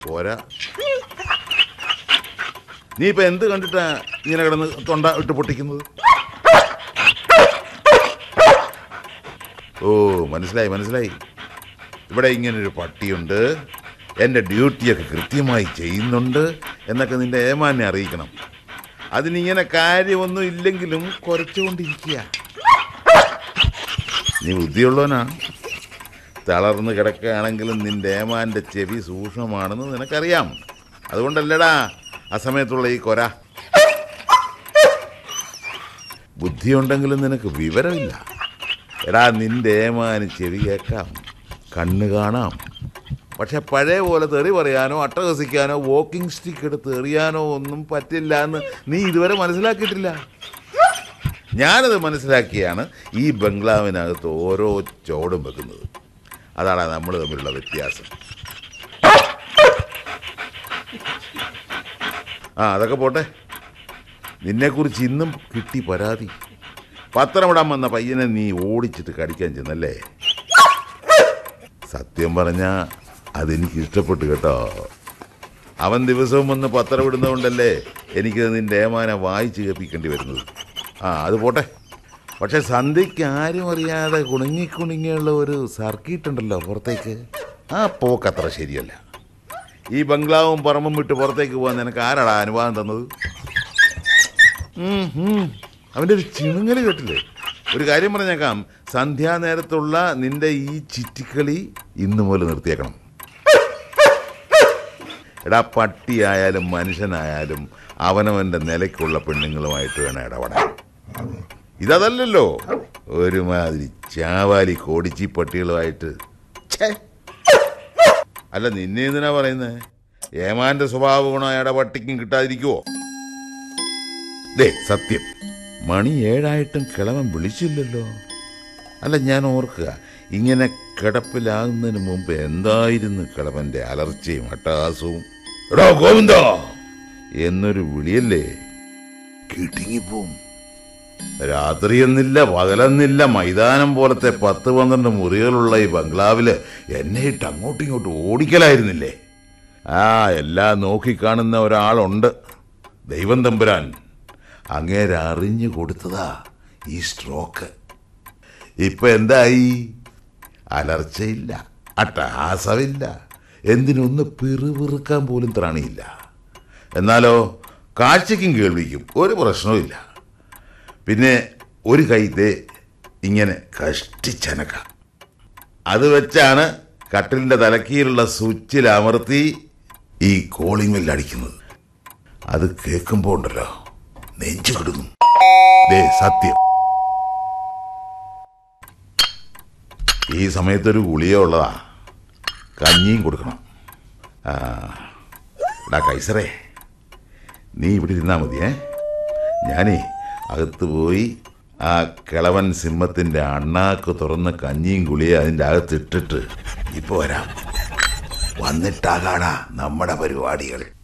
പോരാ നീ ഇപ്പൊ എന്ത് കണ്ടിട്ടാ ഇങ്ങനെ കിടന്ന് തൊണ്ട ഇട്ട് പൊട്ടിക്കുന്നത് ഓ മനസ്സിലായി മനസ്സിലായി ഇവിടെ ഇങ്ങനൊരു പട്ടിയുണ്ട് എൻ്റെ ഡ്യൂട്ടിയൊക്കെ കൃത്യമായി ചെയ്യുന്നുണ്ട് എന്നൊക്കെ നിന്റെ ഏമാനെ അറിയിക്കണം അതിനിങ്ങനെ കാര്യമൊന്നും ഇല്ലെങ്കിലും കുറച്ചുകൊണ്ടിരിക്കുക നീ ബുദ്ധിയുള്ളവനാ തളർന്ന് കിടക്കുകയാണെങ്കിലും നിന്റെ ഏമാൻ്റെ ചെവി സൂക്ഷ്മമാണെന്ന് നിനക്കറിയാം അതുകൊണ്ടല്ലടാ ആ സമയത്തുള്ള ഈ കൊര ബുദ്ധിയുണ്ടെങ്കിലും നിനക്ക് വിവരമില്ല എടാ നിന്റെ ഏമാന് ചെവി കേൾക്കാം കണ്ണ് കാണാം പക്ഷെ പഴയ പോലെ തെറി പറയാനോ അട്ടഹസിക്കാനോ വോക്കിംഗ് സ്റ്റിക്ക് എടുത്ത് എറിയാനോ ഒന്നും പറ്റില്ല എന്ന് നീ ഇതുവരെ മനസ്സിലാക്കിയിട്ടില്ല ഞാനത് മനസ്സിലാക്കിയാണ് ഈ ബംഗ്ലാവിനകത്ത് ഓരോ ചോടും വെക്കുന്നത് അതാണ് നമ്മൾ തമ്മിലുള്ള വ്യത്യാസം ആ അതൊക്കെ പോട്ടെ നിന്നെക്കുറിച്ച് ഇന്നും കിട്ടി പരാതി പത്രമിടാൻ വന്ന പയ്യനെ നീ ഓടിച്ചിട്ട് കടിക്കാൻ ചെന്നല്ലേ സത്യം പറഞ്ഞ അതെനിക്ക് ഇഷ്ടപ്പെട്ടു കേട്ടോ അവൻ ദിവസവും വന്ന് പത്രം ഇടുന്നതുകൊണ്ടല്ലേ എനിക്ക് നിന്റെ ഏമാനെ വായിച്ച് കേൾപ്പിക്കേണ്ടി വരുന്നത് ആ അത് പോട്ടെ പക്ഷെ സന്ധ്യയ്ക്ക് ആരും അറിയാതെ കുണുങ്ങി കുണുങ്ങിയുള്ള ഒരു സർക്കിട്ട് ഉണ്ടല്ലോ പുറത്തേക്ക് ആ പോക്ക് അത്ര ശരിയല്ല ഈ ബംഗ്ലാവും പറമ്പും വിട്ട് പുറത്തേക്ക് പോകാൻ നിനക്ക് ആരാടാ അനുവാദം തന്നത് ഉം, ഉം. അവൻ്റെ ഒരു ചിണുങ്ങൽ കേട്ടില്ലേ ഒരു കാര്യം പറഞ്ഞേക്കാം സന്ധ്യാനേരത്തുള്ള നിന്റെ ഈ ചിറ്റിക്കളി ഇന്നു മുതൽ നിർത്തിയേക്കണം എടാ പട്ടിയായാലും മനുഷ്യനായാലും അവനവൻ്റെ നിലയ്ക്കുള്ള പെണ്ണുങ്ങളുമായിട്ട് വേണം ഇടപെടാൻ ഇതല്ലല്ലോ ഒരുമാതിരി ചാവാലി കോടിച്ചി പട്ടികളുമായിട്ട് ഛേ അല്ല നിന്നെ എന്തിനാ പറയുന്നത് ഏമാന്റെ സ്വഭാവ ഗുണം അയാളുടെ പട്ടിക്കും കിട്ടാതിരിക്കുവോ ദേ സത്യം മണി ഏഴായിട്ടും കിളവൻ വിളിച്ചില്ലല്ലോ അല്ല ഞാൻ ഓർക്കുക ഇങ്ങനെ കിടപ്പിലാകുന്നതിന് മുമ്പ് എന്തായിരുന്നു കിളവന്റെ അലർച്ചയും അട്ടഹാസവും എടോ ഗോവിന്ദ എന്നൊരു വിളിയല്ലേ കിട്ടിങ്ങിപ്പോവും രാത്രിയെന്നില്ല പകലെന്നില്ല മൈതാനം പോലത്തെ പത്ത് പന്ത്രണ്ട് മുറികളുള്ള ഈ ബംഗ്ലാവില് എന്നെ ഇട്ട് അങ്ങോട്ടും ഇങ്ങോട്ടും ഓടിക്കലായിരുന്നില്ലേ ആ എല്ലാം നോക്കിക്കാണുന്ന ഒരാളുണ്ട് ദൈവം തമ്പുരാൻ അങ്ങേരെ അറിഞ്ഞു കൊടുത്തതാ ഈ സ്ട്രോക്ക് ഇപ്പൊ എന്തായി അലർച്ചയില്ല അട്ടഹാസമില്ല എന്തിനൊന്ന് പിറുപിറുക്കാൻ പോലും ത്രാണിയില്ല എന്നാലോ കാഴ്ചയ്ക്കും കേൾവിക്കും ഒരു പ്രശ്നവുമില്ല പിന്നെ ഒരു കൈത്തെ ഇങ്ങനെ കഷ്ടിച്ചനക്ക അത് വെച്ചാണ് കട്ടിലിന്റെ തലക്കീലുള്ള സ്വിച്ചിൽ അമർത്തി ഈ കോളിംഗ് ബെല്ല് അടിക്കുന്നത് അത് കേൾക്കുമ്പോ ഉണ്ടല്ലോ നെഞ്ചു കിടുന്നു ദേ സത്യം ഈ സമയത്തൊരു ഗുളിക ഉള്ളതാ കഞ്ഞിയും കൊടുക്കണം ആ എടാ കൈസറേ നീ ഇവിടെ ഇരുന്നാ മതിയേ ഞാനേ അകത്ത് പോയി ആ കിളവൻ സിംഹത്തിൻ്റെ അണ്ണാക്ക് തുറന്ന് കഞ്ഞിയും ഗുളിയെ അതിൻ്റെ അകത്ത് ഇട്ടിട്ട് ഇപ്പോൾ വരാം വന്നിട്ടാകാടാ നമ്മുടെ പരിപാടികൾ